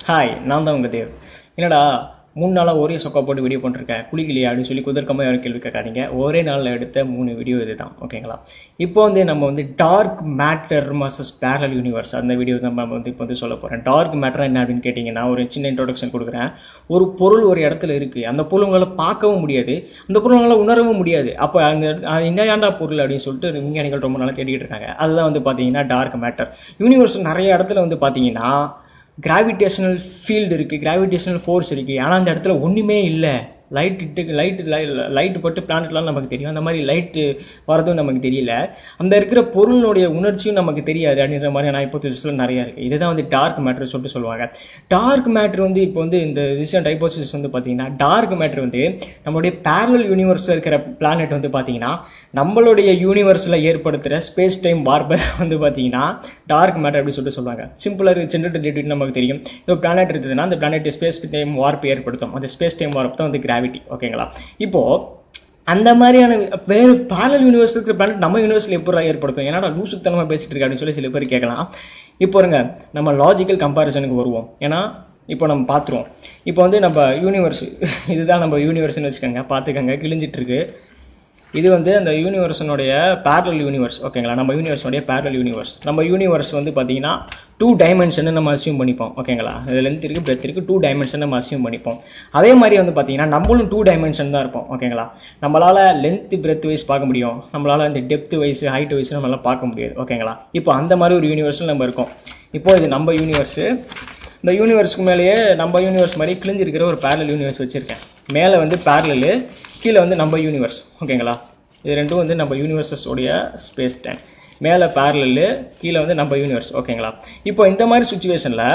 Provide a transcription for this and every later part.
hi நான் தான் உங்கள் தேவ் என்னடா மூணு நாளாக ஒரே சொக்கா போட்டு வீடியோ பண்ணிருக்கேன் குளிக்கலையா அப்படின்னு சொல்லி குதர்க்கமாக யாரும் கேள்வி கேட்காதீங்க ஒரே நாளில் எடுத்த மூணு வீடியோ இது தான் ஓகேங்களா இப்போ வந்து நம்ம வந்து dark matter masses parallel universe அந்த வீடியோ தான் நம்ம வந்து இப்போ வந்து சொல்ல போகிறேன் டார்க் மேட்டர் என்ன அப்படின்னு கேட்டிங்கன்னா ஒரு சின்ன இன்ட்ரோடக்ஷன் கொடுக்குறேன் ஒரு பொருள் ஒரு இடத்துல இருக்குது அந்த பொருள் உங்களால் பார்க்கவும் முடியாது அந்த பொருள் உங்களால் உணரவும் முடியாது அப்போ அந்த அது என்ன ஏன்டா பொருள் அப்படின்னு சொல்லிட்டு விஞ்ஞானிகள் ரொம்ப நாளாக தேடிட்டு இருக்காங்க அதுதான் வந்து பார்த்தீங்கன்னா டார்க் மேட்டர் யூனிவர்ஸ் நிறைய இடத்துல வந்து பார்த்தீங்கன்னா கிராவிடேஷனல் ஃபீல்டு இருக்குது கிராவிடேஷனல் ஃபோர்ஸ் இருக்குது ஆனால் அந்த இடத்துல ஒன்றுமே இல்லை லைட் இட்டு லைட் லைட் பட்டு பிளானட்லாம் நமக்கு தெரியும் அந்த மாதிரி லைட்டு வரதும் நமக்கு தெரியல அந்த இருக்கிற பொருளுடைய உணர்ச்சியும் நமக்கு தெரியாது அப்படின்ற மாதிரி நான் இப்போ புதுசில் நிறையா இருக்குது இதுதான் வந்து டார்க் மேட்ரு சொல்லிட்டு சொல்லுவாங்க டார்க் மேட்ரு வந்து இப்போ வந்து இந்த ரீசன்ட் ஹைபோசிஸ் வந்து பார்த்தீங்கன்னா டார்க் மேட்ரு வந்து நம்மளுடைய பேரலல் யூனிவர்ஸில் இருக்கிற பிளானட் வந்து பார்த்தீங்கன்னா நம்மளுடைய யூனிவர்ஸில் ஏற்படுத்துகிற ஸ்பேஸ் டைம் வார்ப்பை வந்து பார்த்தீங்கன்னா டார்க் மேட்டர் அப்படின்னு சொல்லிட்டு சொல்லுவாங்க சிம்பிளாக ஜென்ரல் ரிலேட்டிவ் நமக்கு தெரியும் இப்போ பிளானட் இருக்குதுன்னா அந்த பிளானட் ஸ்பேஸ் டைம் வார்ப்பு ஏற்படுத்தும் அந்த ஸ்பேஸ் டைம் வார்ப்பு தான் வந்து கிராவிட்டி ஓகேங்களா இப்போது அந்த மாதிரியான வேறு பேரல் யூனிவர்ஸ் இருக்கிற பிளானட் நம்ம யூனிவர்ஸில் எப்படி ஏற்படுத்தும் ஏன்னா நான் லூசுத்தனமாக பேசிட்டு இருக்கேன் அப்படின்னு சொல்லி சில பேர் கேட்கலாம் இப்போ இருங்க நம்ம லாஜிக்கல் கம்பேரிசனுக்கு வருவோம் ஏன்னா இப்போ நம்ம பார்த்துருவோம் இப்போ வந்து நம்ம யூனிவர்ஸ் இதுதான் நம்ம யூனிவர்ஸ்னு வச்சுக்கோங்க பார்த்துக்கோங்க கிழிஞ்சிட்டு இருக்கு இது வந்து அந்த யூனிவர்ஸனுடைய பேரல் யூனிவர்ஸ் ஓகேங்களா நம்ம யூனிவர்ஸனுடைய பேரல் யூனிவர்ஸ் நம்ம யூனிவர்ஸ் வந்து பார்த்தீங்கன்னா டூ டைமென்ஷன் நம்ம அசியூம் பண்ணிப்போம் ஓகேங்களா இது லென்த் இருக்குது பிரெத் இருக்குது டூ டைமென்ஷன் நம்ம அசியூம் பண்ணிப்போம் அதே மாதிரி வந்து பார்த்தீங்கன்னா நம்மளும் டூ டைமென்ஷன் தான் இருப்போம் ஓகேங்களா நம்மளால் லென்த் பிரெத் வைஸ் பார்க்க முடியும் நம்மளால் இந்த டெப்த் வைஸ் ஹைட் வைஸ் நம்மளால் பார்க்க முடியாது ஓகேங்களா இப்போ அந்த மாதிரி ஒரு யூனிவர்ஸில் நம்ம இருக்கோம் இப்போ இது நம்ம யூனிவர்ஸு இந்த யூனிவர்ஸ்க்கு மேலேயே நம்ம யூனிவர்ஸ் மாதிரி கிழிஞ்சிருக்கிற ஒரு பேரல் யூனிவர்ஸ் வச்சுருக்கேன் மேலே வந்து பேரலு கீழே வந்து நம்ம யூனிவர்ஸ் ஓகேங்களா இது ரெண்டும் வந்து நம்ம யூனிவர்ஸஸோடைய ஸ்பேஸ் டைம் மேலே பேரலு கீழே வந்து நம்ம யூனிவர்ஸ் ஓகேங்களா இப்போ இந்த மாதிரி சுச்சுவேஷனில்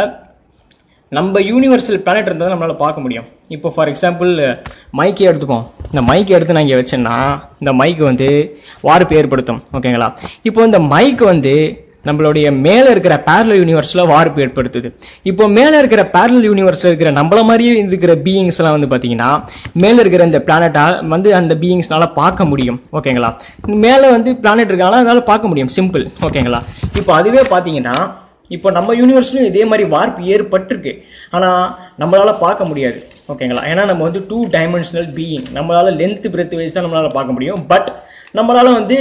நம்ம யூனிவர்சல் பிளானட் இருந்தால் நம்மளால் பார்க்க முடியும் இப்போ ஃபார் எக்ஸாம்பிள் மைக்கே எடுத்துப்போம் இந்த மைக்கை எடுத்து நான் இங்கே வச்சேன்னா இந்த மைக்கு வந்து வார்ப்பு ஏற்படுத்தும் ஓகேங்களா இப்போ இந்த மைக் வந்து நம்மளுடைய மேலே இருக்கிற பேரல் யூனிவர்ஸில் வார்ப்பு ஏற்படுத்துது இப்போ மேலே இருக்கிற பேரல் யூனிவர்ஸில் இருக்கிற நம்மள மாதிரியே இருக்கிற பீயிங்ஸ்லாம் வந்து பார்த்தீங்கன்னா மேலே இருக்கிற இந்த பிளானட்டா வந்து அந்த பீயிங்ஸ்னால பார்க்க முடியும் ஓகேங்களா மேலே வந்து பிளானட் இருக்காங்களா அதனால பார்க்க முடியும் சிம்பிள் ஓகேங்களா இப்போ அதுவே பார்த்தீங்கன்னா இப்போ நம்ம யூனிவர்ஸ்லையும் இதே மாதிரி வார்ப்பு ஏற்பட்டிருக்கு ஆனால் நம்மளால் பார்க்க முடியாது ஓகேங்களா ஏன்னா நம்ம வந்து டூ டைமென்ஷனல் பீயிங் நம்மளால் லென்த் பிரெத் வைஸ் தான் நம்மளால் பார்க்க முடியும் பட் நம்மளால் வந்து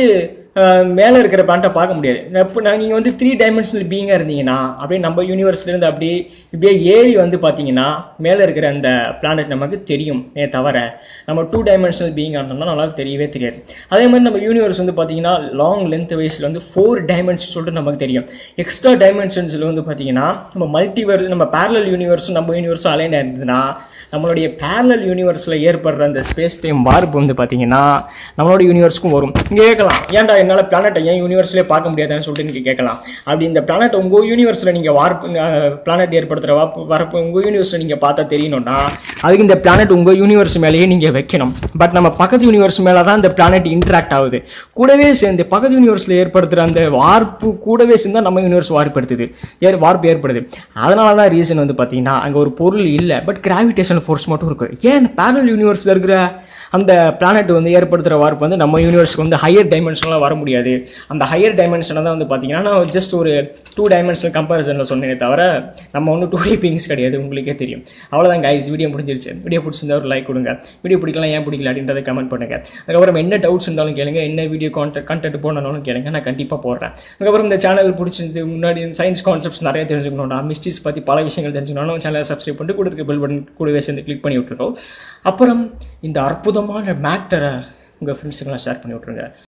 மேலே இருக்கிற பிளான்ட்டை பார்க்க முடியாது இப்போ நீங்கள் வந்து த்ரீ டைமென்ஷனல் பீயிங்காக இருந்தீங்கன்னா அப்படியே நம்ம யூனிவர்ஸ்லேருந்து அப்படியே இப்படியே ஏறி வந்து பார்த்தீங்கன்னா மேலே இருக்கிற அந்த பிளானட் நமக்கு தெரியும் ஏ தவிர நம்ம டூ டைமென்ஷனல் பீயிங்காக இருந்தோம்னா நம்மளால தெரியவே தெரியாது அதே மாதிரி நம்ம யூனிவர்ஸ் வந்து பார்த்தீங்கன்னா லாங் லென்த் வைஸில் வந்து ஃபோர் டைமென்ஷன் சொல்லிட்டு நமக்கு தெரியும் எக்ஸ்ட்ரா டைமென்ஷன்ஸில் வந்து பார்த்தீங்கன்னா நம்ம மல்டிவர் நம்ம பேரலல் யூனிவர்ஸும் நம்ம யூனிவர்ஸும் அலைன் இருந்ததுன்னா நம்மளுடைய பேரலல் யூனிவர்ஸில் ஏற்படுற அந்த ஸ்பேஸ் டைம் வார்ப்பு வந்து பார்த்தீங்கன்னா நம்மளோட யூனிவர்ஸ்க்கும் வரும் இங்கே கேட்கலாம் ஏன்டா என்னால் பிளானட்டை ஏன் யூனிவர்ஸ்லேயே பார்க்க முடியாதுன்னு சொல்லிட்டு நீங்கள் கேட்கலாம் அப்படி இந்த பிளானட் உங்கள் யூனிவர்ஸில் நீங்கள் வார்ப்பு பிளானட் ஏற்படுத்துகிற வார்ப்பு வரப்பு உங்கள் யூனிவர்ஸில் நீங்கள் பார்த்தா தெரியணும்னா அதுக்கு இந்த பிளானட் உங்கள் யூனிவர்ஸ் மேலேயே நீங்கள் வைக்கணும் பட் நம்ம பக்கத்து யூனிவர்ஸ் மேலே தான் இந்த பிளானட் இன்ட்ராக்ட் ஆகுது கூடவே சேர்ந்து பக்கத்து யூனிவர்ஸில் ஏற்படுத்துகிற அந்த வார்ப்பு கூடவே சேர்ந்து நம்ம யூனிவர்ஸ் வார்ப்படுத்துது ஏர் வார்ப்பு ஏற்படுது அதனால தான் ரீசன் வந்து பார்த்தீங்கன்னா அங்கே ஒரு பொருள் இல்லை பட் கிராவிடேஷன் ஃபோர்ஸ் மட்டும் இருக்குது ஏன் பேரல் யூனிவர்ஸில் இருக்கிற அந்த பிளானட் வந்து ஏற்படுத்துகிற வார்ப்பு வந்து நம்ம யூனிவர்ஸ்க்கு வந்து ஹையர் டைமென்ஷனலாக வர முடியாது அந்த ஹையர் டைமென்ஷனை தான் வந்து பார்த்தீங்கன்னா நான் ஜஸ்ட் ஒரு டூ டைமென்ஷனல் கம்பேரிசனில் சொன்னேனே தவிர நம்ம ஒன்றும் டூ பீங்ஸ் கிடையாது உங்களுக்கே தெரியும் அவ்வளோதான் கைஸ் வீடியோ முடிஞ்சிருச்சு வீடியோ பிடிச்சிருந்தா ஒரு லைக் கொடுங்க வீடியோ பிடிக்கலாம் ஏன் பிடிக்கல அப்படின்றத கமெண்ட் பண்ணுங்க அதுக்கப்புறம் என்ன டவுட்ஸ் இருந்தாலும் கேளுங்க என்ன வீடியோ கான்டென்ட் கண்டென்ட் போடணும்னு கேளுங்க நான் கண்டிப்பாக போடுறேன் அதுக்கப்புறம் இந்த சேனல் பிடிச்சிருந்து முன்னாடி சயின்ஸ் கான்செப்ட்ஸ் நிறைய தெரிஞ்சுக்கணும்னா மிஸ்டேக்ஸ் பற்றி பல விஷயங்கள் தெரிஞ்சுக்கணும் சேனலை சப்ஸ்கிரைப் பண்ணிட்டு கூட இருக்க பெல் பட்டன் கூடவே சேர்ந்து கிளிக் பண்ணி விட்டுருக்கோம் அப்புறம் இந்த அற்புதமான மேட்டரை உங்கள் ஃப்ரெண்ட்ஸுக்கெல்லாம் ஷேர் பண்ணி விட்ருங்க